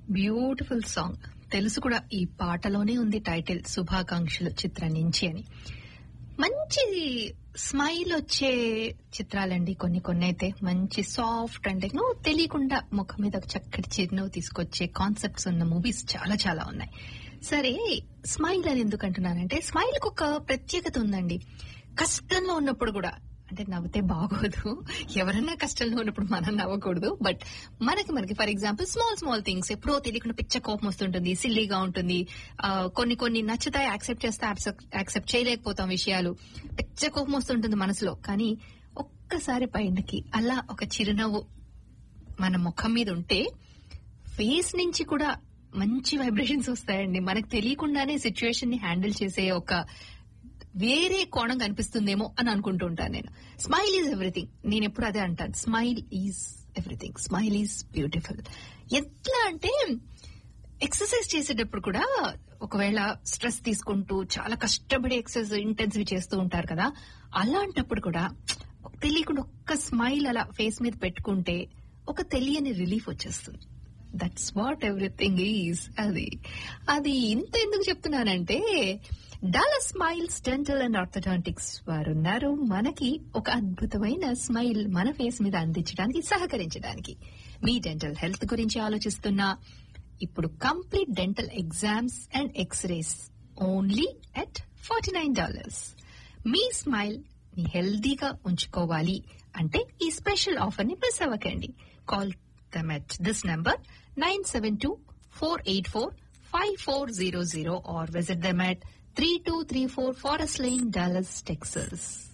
beautiful song తెలుసు కూడా ఈ పాటలోనే ఉంది టైటిల్ శుభాకాంక్షలు చిత్రం నుంచి అని మంచి స్మైల్ వచ్చే చిత్రాలండి కొన్ని కొన్ని అయితే మంచి సాఫ్ట్ అంటే నువ్వు తెలియకుండా ముఖం మీద ఒక చక్కటి చిరునవ్వు తీసుకొచ్చే కాన్సెప్ట్స్ ఉన్న మూవీస్ చాలా చాలా ఉన్నాయి సరే స్మైల్ అని ఎందుకు అంటున్నానంటే స్మైల్ కు ఒక ప్రత్యేకత ఉందండి కష్టంలో ఉన్నప్పుడు కూడా అంటే నవ్వితే బాగోదు ఎవరన్నా కష్టంలో ఉన్నప్పుడు మనం నవ్వకూడదు బట్ మనకి మనకి for example small small things ఎప్పుడో తెలియకుండా పిచ్చ కోపం వస్తుంటుంది సిల్లీగా ఉంటుంది ఆ, కొన్ని కొన్ని నచ్చుతాయి యాక్సెప్ట్ చేస్తే యాక్సెప్ట్ చేయలేకపోతాం విషయాలు పిచ్చ కోపం వస్తుంటుంది మనసులో కానీ ఒక్కసారి పైనకి అలా ఒక చిరునవ్వు మన ముఖం మీద ఉంటే ఫేస్ నుంచి కూడా మంచి వైబ్రేషన్స్ వస్తాయండి మనకు తెలియకుండానే సిచ్యువేషన్ ని హ్యాండిల్ చేసే ఒక వేరే కోణం కనిపిస్తుందేమో అని అనుకుంటూ ఉంటాను నేను స్మైల్ ఈజ్ ఎవ్రీథింగ్ నేను ఎప్పుడు అదే అంటాను smile is everything smile is beautiful ఎట్లా అంటే ఎక్సర్సైజ్ చేసేటప్పుడు కూడా ఒకవేళ స్ట్రెస్ తీసుకుంటూ చాలా కష్టపడి ఎక్సర్సైజ్ ఇంటెన్సివ్ చేస్తూ ఉంటారు కదా అలాంటప్పుడు కూడా తెలియకుండా ఒక్క స్మైల్ అలా ఫేస్ మీద పెట్టుకుంటే ఒక తెలియని రిలీఫ్ వచ్చేస్తుంది దట్స్ వాట్ ఎవ్రీథింగ్ ఈజ్ అది అది ఇంత ఎందుకు చెప్తున్నానంటే డాల స్మైల్స్ డెంటల్ అండ్ ఆర్థోడాంటిక్స్ వారు ఉన్నారు మనకి ఒక అద్భుతమైన స్మైల్ మన ఫేస్ మీద అందించడానికి సహకరించడానికి మీ డెంటల్ హెల్త్ గురించి ఆలోచిస్తున్నా ఇప్పుడు complete dental exams and x-rays only at forty nine dollars మీ స్మైల్ ని హెల్దీగా ఉంచుకోవాలి అంటే ఈ స్పెషల్ ఆఫర్ ని మిస్ అవ్వకండి call them at this number nine seven two four eight four five four zero zero or visit them at three two three four forest lane Dallas Texas